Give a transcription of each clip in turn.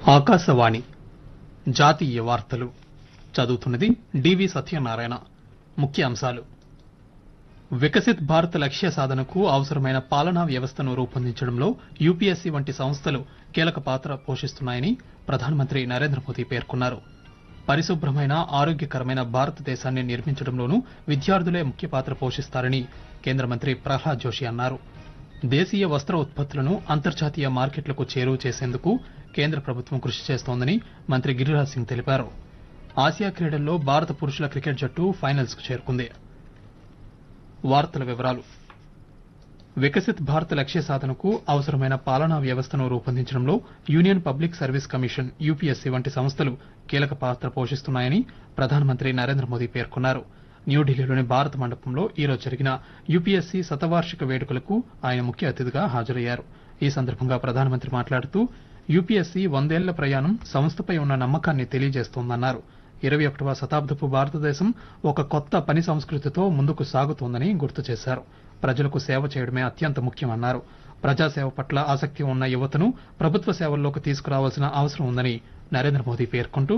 ఆకాశవాణి జాతీయ వార్తలు చదువుతున్నది డివి సత్యనారాయణ ముఖ్య అంశాలు వికసిత్ భారత్ లక్ష్య సాధనకు అవసరమైన పాలనా వ్యవస్థను రూపొందించడంలో యూపీఎస్సీ వంటి సంస్థలు కీలక పాత్ర పోషిస్తున్నాయని ప్రధానమంత్రి నరేంద్ర మోదీ పేర్కొన్నారు పరిశుభ్రమైన ఆరోగ్యకరమైన భారతదేశాన్ని నిర్మించడంలోనూ విద్యార్థులే ముఖ్య పాత్ర పోషిస్తారని కేంద్ర మంత్రి ప్రహ్లాద్ జోషి అన్నారు దేశీయ వస్త్ర ఉత్పత్తులను అంతర్జాతీయ మార్కెట్లకు చేరువ చేసేందుకు కేంద్ర ప్రభుత్వం కృషి చేస్తోందని మంత్రి గిరిరాజ్ సింగ్ తెలిపారు ఆసియా క్రీడల్లో భారత పురుషుల క్రికెట్ జట్టు ఫైనల్స్ కు చేరుకుంది వార్తల వివరాలు వికసిత్ భారత్ లక్ష్య సాధనకు అవసరమైన పాలనా వ్యవస్థను రూపొందించడంలో union public service commission UPSC వంటి సంస్థలు కీలక పాత్ర పోషిస్తున్నాయని ప్రధానమంత్రి నరేంద్ర మోదీ పేర్కొన్నారు న్యూఢిల్లీలోని భారత మండపంలో ఈరోజు జరిగిన యూపీఎస్సీ శతవార్షిక వేడుకలకు ఆయన ముఖ్య అతిథిగా హాజరయ్యారు ఈ సందర్భంగా ప్రధానమంత్రి మాట్లాడుతూ యూపీఎస్సీ వందేళ్ల ప్రయాణం సంస్థపై ఉన్న నమ్మకాన్ని తెలియజేస్తోందన్నారు ఇరవై ఒకటవ శతాబ్దపు భారతదేశం ఒక కొత్త పని సంస్కృతితో ముందుకు సాగుతోందని గుర్తు చేశారు ప్రజలకు సేవ చేయడమే అత్యంత ముఖ్యమన్నారు ప్రజాసేవ పట్ల ఆసక్తి ఉన్న యువతను ప్రభుత్వ సేవల్లోకి తీసుకురావాల్సిన అవసరం ఉందని నరేంద్ర మోదీ పేర్కొంటూ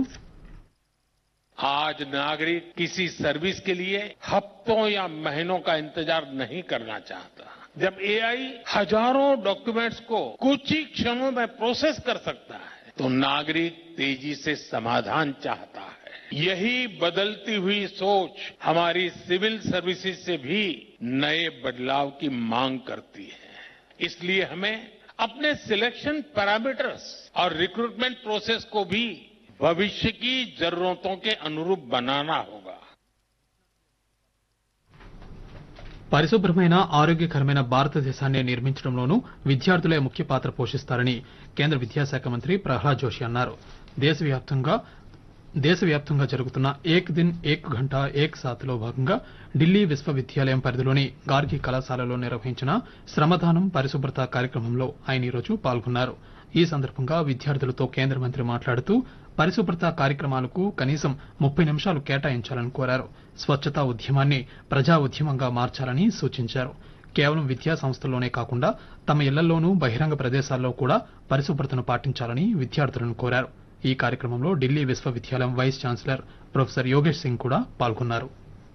आज नागरिक किसी सर्विस के लिए हफ्तों या महीनों का इंतजार नहीं करना चाहता जब एआई हजारों डॉक्यूमेंट्स को कुछ ही क्षणों में प्रोसेस कर सकता है तो नागरिक तेजी से समाधान चाहता है यही बदलती हुई सोच हमारी सिविल सर्विसेज से भी नए बदलाव की मांग करती है इसलिए हमें अपने सिलेक्शन पैरामीटर्स और रिक्रूटमेंट प्रोसेस को भी भविष्य की जरूरतों के अनुरूप बनाना होगा పరిశుభ్రమైన ఆరోగ్యకరమైన భారతదేశాన్ని నిర్మించడంలోనూ విద్యార్థులే ముఖ్య పాత్ర పోషిస్తారని కేంద్ర విద్యాశాఖ మంత్రి ప్రహ్లాద్ జోషి అన్నారు దేశవ్యాప్తంగా దేశవ్యాప్తంగా జరుగుతున్న ఏక్ దిన్ ఏక్ ఘంటా ఏక్ సాత్ లో భాగంగా ఢిల్లీ విశ్వవిద్యాలయం పరిధిలోని గార్గి కళాశాలలో నిర్వహించిన శ్రమదానం పరిశుభ్రత కార్యక్రమంలో ఆయన ఈరోజు పాల్గొన్నారు ఈ సందర్భంగా విద్యార్థులతో కేంద్ర మంత్రి మాట్లాడుతూ పరిశుభ్రత కార్యక్రమాలకు కనీసం ముప్పై నిమిషాలు కేటాయించాలని కోరారు స్వచ్ఛతా ఉద్యమాన్ని ప్రజా ఉద్యమంగా మార్చాలని సూచించారు కేవలం విద్యా సంస్థల్లోనే కాకుండా తమ ఇళ్లలోనూ బహిరంగ ప్రదేశాల్లో కూడా పరిశుభ్రతను పాటించాలని విద్యార్థులను కోరారు ఈ కార్యక్రమంలో ఢిల్లీ విశ్వవిద్యాలయం vice chancellor professor Yogesh Singh కూడా పాల్గొన్నారు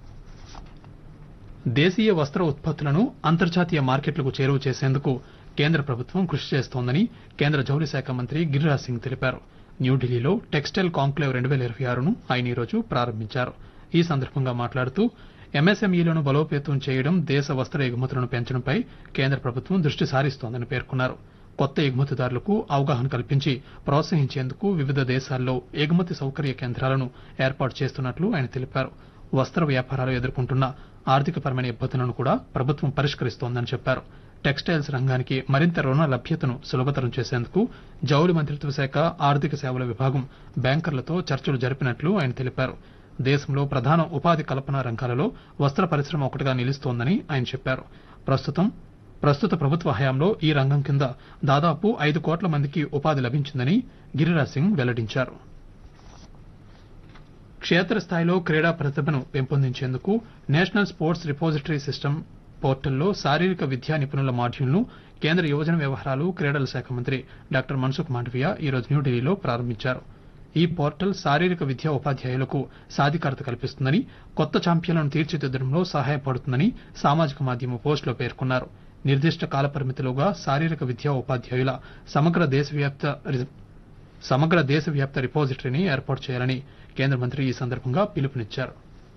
దేశీయ వస్త్ర ఉత్పత్తులను అంతర్జాతీయ మార్కెట్లకు చేరువ చేసేందుకు కేంద్ర ప్రభుత్వం కృషి చేస్తోందని కేంద్ర జౌళి శాఖ మంత్రి గిరిరాజ్ సింగ్ తెలిపారు న్యూఢిల్లీలో టెక్స్టైల్ కాంక్లేవ్ రెండు వేల ఇరవై ఆరును ఆయన ఈరోజు ప్రారంభించారు ఈ సందర్భంగా మాట్లాడుతూ ఎంఎస్ఎంఈలను బలోపేతం చేయడం దేశ వస్త్ర ఎగుమతులను పెంచడంపై కేంద్ర ప్రభుత్వం దృష్టి సారిస్తోందని పేర్కొన్నారు కొత్త ఎగుమతిదారులకు అవగాహన కల్పించి ప్రోత్సహించేందుకు వివిధ దేశాల్లో ఎగుమతి సౌకర్య కేంద్రాలను ఏర్పాటు చేస్తున్నట్లు ఆయన తెలిపారు వస్త్ర వ్యాపారాలు ఎదుర్కొంటున్న ఆర్థికపరమైన ఇబ్బందులను కూడా ప్రభుత్వం పరిష్కరిస్తోందని చెప్పారు టెక్స్టైల్స్ రంగానికి మరింత రుణ లభ్యతను సులభతరం చేసేందుకు జౌళి మంత్రిత్వ శాఖ ఆర్థిక సేవల విభాగం బ్యాంకర్లతో చర్చలు జరిపినట్లు ఆయన తెలిపారు దేశంలో ప్రధాన ఉపాధి కల్పన రంగాలలో వస్త్ర పరిశ్రమ ఒకటిగా నిలుస్తోందని ఆయన చెప్పారు ప్రస్తుతం ప్రస్తుత ప్రభుత్వ హయాంలో ఈ రంగం కింద దాదాపు ఐదు కోట్ల మందికి ఉపాధి లభించిందని గిరిరాజ్ సింగ్ వెల్లడించారు క్షేత్రస్థాయిలో క్రీడా ప్రతిభను పెంపొందించేందుకు నేషనల్ స్పోర్ట్స్ రిపోజిటరీ సిస్టమ్ పోర్టల్లో శారీరక విద్యా నిపుణుల మాడ్యూల్ను కేంద్ర యువజన వ్యవహారాలు క్రీడల శాఖ మంత్రి డాక్టర్ మన్సుఖ్ మాండవియా ఈరోజు న్యూఢిల్లీలో ప్రారంభించారు ఈ పోర్టల్ శారీరక విద్యా ఉపాధ్యాయులకు సాధికారత కల్పిస్తుందని కొత్త ఛాంపియన్లను తీర్చిదిద్దడంలో సహాయపడుతుందని సామాజిక మాధ్యమ పోస్టులో పేర్కొన్నారు నిర్దిష్ట కాలపరిమితిలోగా శారీరక విద్యా ఉపాధ్యాయుల సమగ్ర దేశవ్యాప్త రి- సమగ్ర దేశవ్యాప్త రిపోజిటరీని ఏర్పాటు చేయాలని కేంద్ర మంత్రి ఈ సందర్భంగా పిలుపునిచ్చారు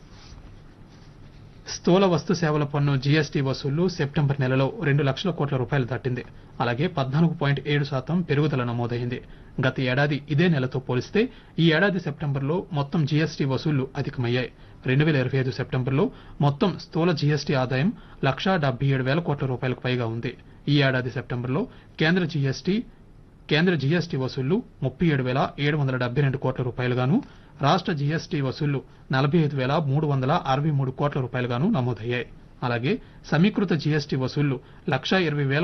స్థూల వస్తు సేవల పన్ను జీఎస్టీ వసూళ్లు సెప్టెంబర్ నెలలో రెండు లక్షల కోట్ల రూపాయలు దాటింది అలాగే పద్నాలుగు పాయింట్ ఏడు శాతం పెరుగుదల నమోదైంది గత ఏడాది ఇదే నెలతో పోలిస్తే ఈ ఏడాది సెప్టెంబర్లో మొత్తం జీఎస్టీ వసూళ్లు అధికమయ్యాయి రెండు వేల ఇరవై ఐదు సెప్టెంబర్లో మొత్తం స్థూల జీఎస్టీ ఆదాయం లక్షా డెబ్బై ఏడు వేల కోట్ల రూపాయలకు పైగా ఉంది ఈ ఏడాది సెప్టెంబర్లో కేంద్ర జీఎస్టీ కేంద్ర జీఎస్టీ వసూళ్లు ముప్పై ఏడు వేల ఏడు వందల డెబ్బై రెండు కోట్ల రూపాయలుగాను రాష్ట్ర జీఎస్టీ వసూళ్లు నలభై ఐదు వేల మూడు వందల అరవై మూడు కోట్ల రూపాయలుగాను నమోదయ్యాయి అలాగే సమీకృత జీఎస్టీ వసూళ్లు లక్షా ఇరవై వేల